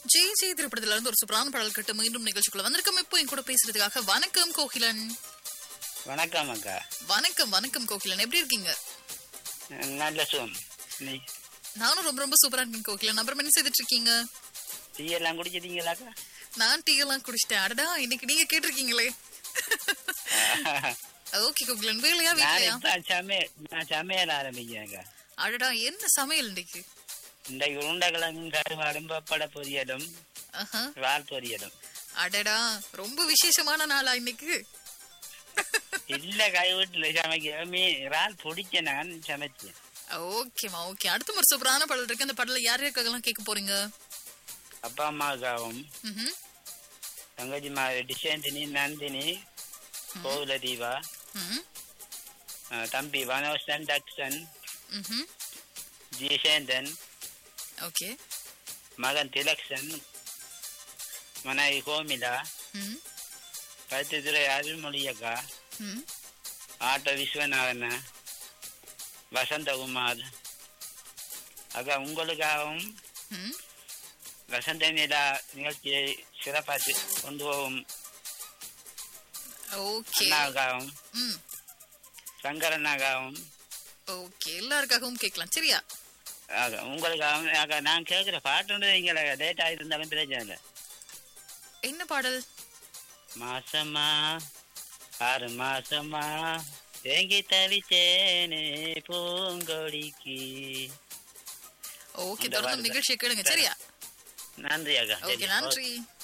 ஜெய் ஜெய் திரைப்படத்துல இருந்து ஒரு சூப்பரான பாடல் கட்டு மீண்டும் நிகழ்ச்சிக்குள்ள வந்திருக்கோம் இப்போ என் கூட பேசுறதுக்காக வணக்கம் கோகிலன் வணக்கம் அக்கா வணக்கம் வணக்கம் கோகிலன் எப்படி இருக்கீங்க நல்ல சுகம் நீ நானும் ரொம்ப ரொம்ப சூப்பரா இருக்கேன் கோகிலன் அப்புறம் என்ன செய்துட்டு இருக்கீங்க டீ எல்லாம் குடிச்சிட்டீங்களாக்கா நான் டீ எல்லாம் குடிச்சிட்டேன் அடடா இன்னைக்கு நீங்க கேட்டிருக்கீங்களே ஓகே கோகிலன் வேலையா நான் வீட்லயா இப்ப சமையல் நான் சமையல் ஆரம்பிக்கிறேன்க்கா அடடா என்ன சமையல் இன்னைக்கு இந்த உருண்டைக்கிழங்கும் கருவாடும் பப்பட பொரியலும் ஆஹா. வால் பொரியலும் அடடா ரொம்ப விசேஷமான நாளா இன்னைக்கு இல்ல கை வீட்டுல சமைக்கிறேன் மீ இறால் பிடிச்ச நான் சமைச்சேன் ஓகேமா ஓகே அடுத்த ஒரு சூப்பரான பாடல் இருக்கு அந்த பாடல யார் யாருக்காகலாம் கேட்க போறீங்க அப்பா அம்மாவுக்காகவும் ம்ஹும். தங்கச்சி மா டிசேந்தினி நந்தினி கோகுல தீபா ம்ஹும். அஹ், தம்பி வனோசன் தக்ஷன் ம்ஹும். ஜிசேந்தன் ஓகே மகன் திலக்ஷன் மனைவி கோமிலா ம். பருத்தித்துறை அருள்மொழி அக்கா ம். ஆட்டோ விஸ்வநாதன் வசந்தகுமார் அக்கா உங்களுக்காகவும் ம். வசந்த நிலா நிகழ்ச்சியை சிறப்பாக கொண்டு போகும் ஓகே அண்ணாவுக்காகவும் ம் சங்கரண்ணாக்காகவும் ஓகே எல்லாருக்காகவும் கேட்கலாம் சரியா அக்கா, உங்களுக்காகவும் அக்கா நான் கேட்குற பாட்டு நீங்கள லேட் ஆகிருந்தாலும் பிரச்சனை இல்லை என்ன பாடல் மாசமா ஆறு மாசமா தேங்கி தவிச்சேனே பூங்கொடிக்கு ஓகே அந்த தொடர்ந்து பாடல். நிகழ்ச்சியை கேளுங்க சரியா நன்றி அக்கா ஓகே சரி. நன்றி